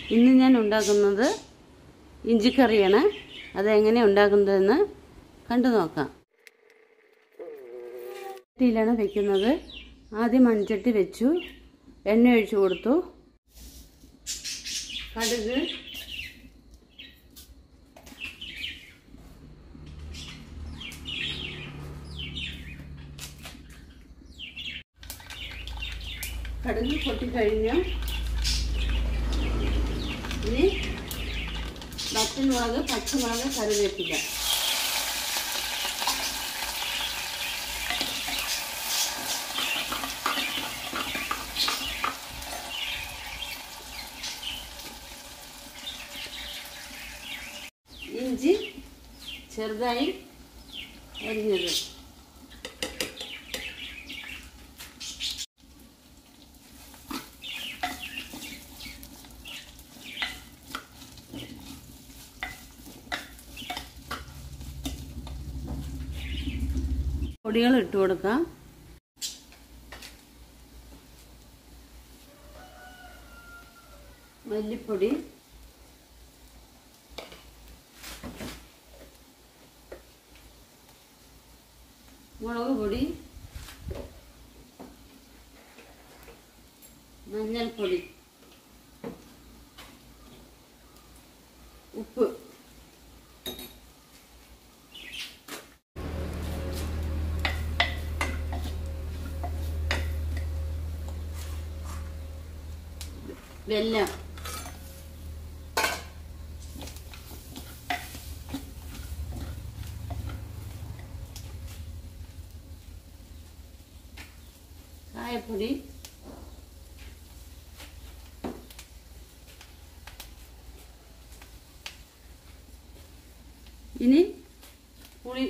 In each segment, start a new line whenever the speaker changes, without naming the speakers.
ഇന്ന് ഞാൻ ഉണ്ടാക്കുന്നത് ഇഞ്ചിക്കറിയാണ് അതെങ്ങനെ ഉണ്ടാക്കുന്നതെന്ന് കണ്ടു നോക്കാം ചട്ടിയിലാണ് വെക്കുന്നത് ആദ്യം മൺചട്ടി വെച്ചു എണ്ണ ഒഴിച്ചു കൊടുത്തു കടുക് കടുക് പൊട്ടിക്കഴിഞ്ഞു ഇനി വറ്റൽമുളക് പച്ചമുളക് കറിവേപ്പില ഇഞ്ചി ചെറുതായി അരിഞ്ഞത് പൊടികൾ ഇട്ട് കൊടുക്കാം മല്ലിപ്പൊടി മുളക് പൊടി മഞ്ഞൾപ്പൊടി ഉപ്പ് വെല്ലം കായപ്പൊടി ഇനി പുളി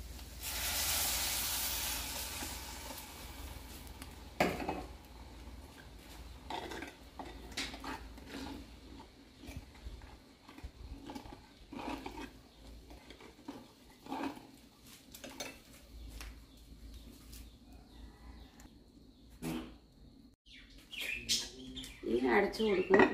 ഇങ്ങനെ അടച്ചു കൊടുക്കണം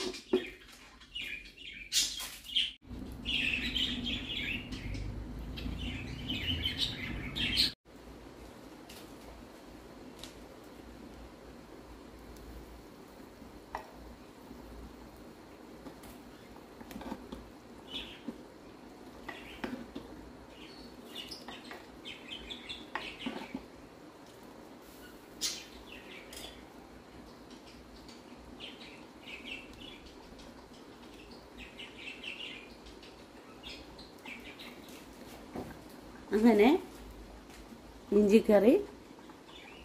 അങ്ങനെ ഇഞ്ചിക്കറി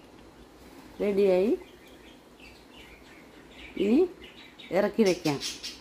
റെഡിയായി ഇനി ഇറക്കി വയ്ക്കാം